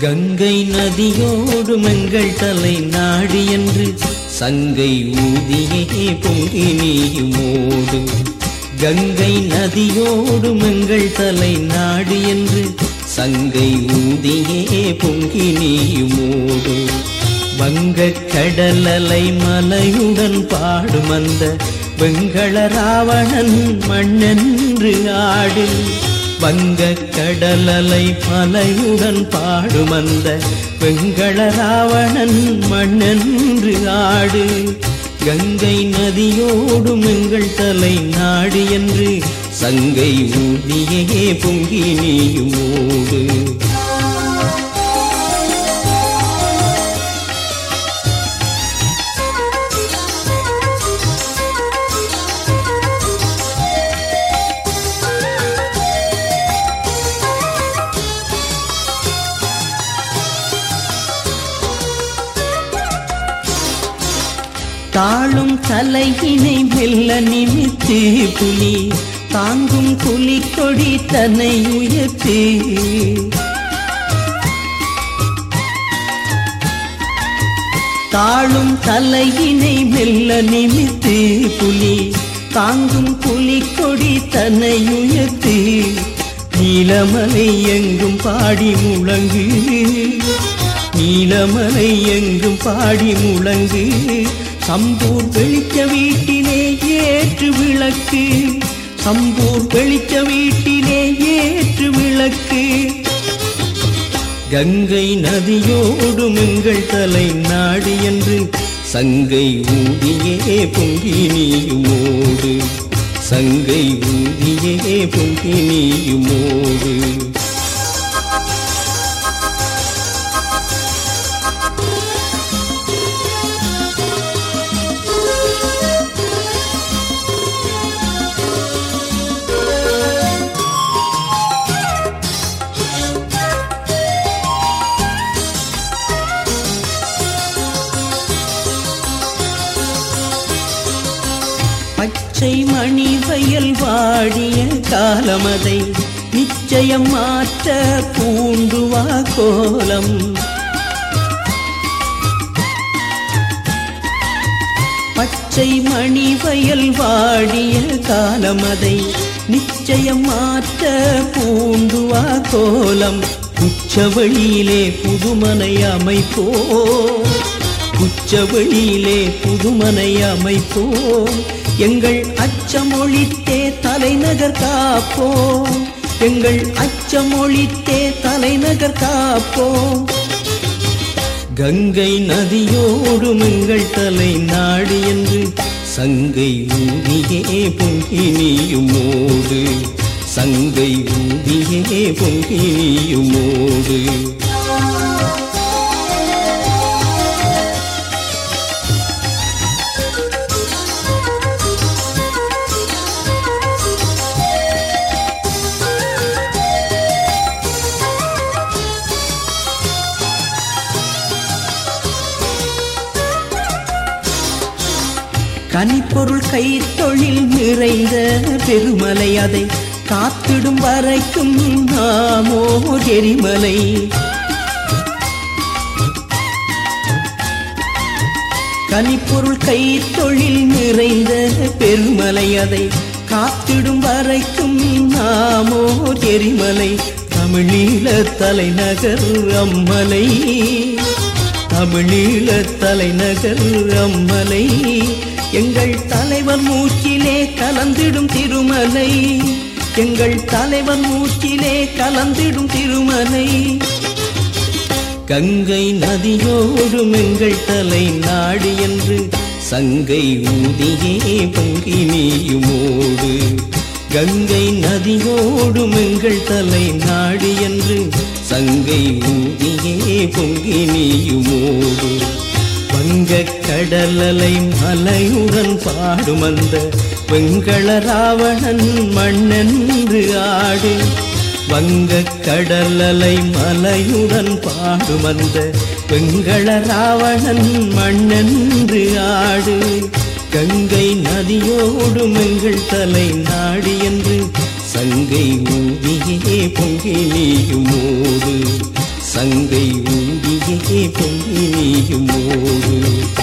கங்கை நதியோடு எங்கள் தலை நாடி என்று சங்கை ஊதியே பொங்கி நீயும் ஓடு கங்கை நதியோடு எங்கள் தலை நாடி என்று சங்கை ஊதியே பொங்கி நீயும் ஓடு வங்கக் கடலலை மலையுடன் பாடும் அந்த வெங்கள ராவணன் மண்ணென்று ஆடு வங்கக் கடலலை மலையுடன் பாடும் அந்த வெங்கள ராவணன் மண்ணென்று ஆடு கங்கை நதியோடும் எங்கள் தலை நாடு என்று சங்கை ஊதியே பொங்கி நீயும் ஓடு தாழும் தலையினை மெல்ல நிமித்து புலி தாங்கும் புலி கொடி தன்னை உயர்த்து தாழும் தலையினை மெல்ல நிமித்து புலி தாங்கும் புலி கொடி தன்னை உயர்த்து நீலமலை எங்கும் பாடி முழங்கு நீலமலை எங்கும் பாடி முழங்கு சம்பூர் வெளிச்ச வீட்டிலே ஏற்று விளக்கு சம்பூர் வெளிச்ச வீட்டிலே ஏற்று விளக்கு கங்கை நதியோடும் எங்கள் தலை நாடு என்று சங்கை ஊதியே பொங்கி நீயும் ஓடு சங்கை ஊதியே பொங்கி நீயும் ஓடு பச்சை மணி வயல் வாடிய காலமதை நிச்சயம் மாற்ற பூண்டுவா கோலம் பச்சை மணி வயல் வாடிய காலமதை நிச்சயம் மாற்ற பூண்டுவா கோலம் உச்சவழியிலே புதுமனை அமைப்போ உச்சவழியிலே புதுமனை அமைப்போம் எங்கள் அச்சமொழித்தே தலைநகர் காப்போம் எங்கள் அச்சமொழித்தே தலைநகர் காப்போம் கங்கை நதியோடும் எங்கள் தலை நாடு என்று சங்கை ஊதியே பொங்கி நீயும் ஓடு சங்கை ஊதியே பொங்கி நீயும் ஓடு கனிப்பொருள் கைத்தொழில் நிறைந்த பெருமலை அதை காத்திடும் வரைக்கும் நாமோ எரிமலை கனிப்பொருள் கைத்தொழில் நிறைந்த பெருமலை அதை காத்திடும் வரைக்கும் நாமோ எரிமலை தமிழீழ தலைநகர் அம்மலை தமிழீழ தலைநகர் அம்மலை எங்கள் தலைவர் மூச்சிலே கலந்திடும் திருமலை எங்கள் தலைவர் மூச்சிலே கலந்திடும் திருமலை கங்கை நதியோடும் எங்கள் தலை நாடு என்று சங்கை ஊதியே பொங்கி நீயும் ஓடு கங்கை நதியோடும் எங்கள் தலை நாடு என்று சங்கை ஊதியே பொங்கி நீயும் ஓடு வங்கக் கடலலை மலையுடன் பாடும் அந்த வெங்கள ராவணன் மண்ணென்று ஆடு வங்கக் கடலலை மலையுடன் பாடும் அந்த வெங்கள ராவணன் மண்ணென்று ஆடு கங்கை நதியோடும் எங்கள் தலை நாடு என்று சங்கை ஊதியே பொங்கி நீயும் ஓடு சங்கை ஊதியே பொங்கி நீயும் ஓடு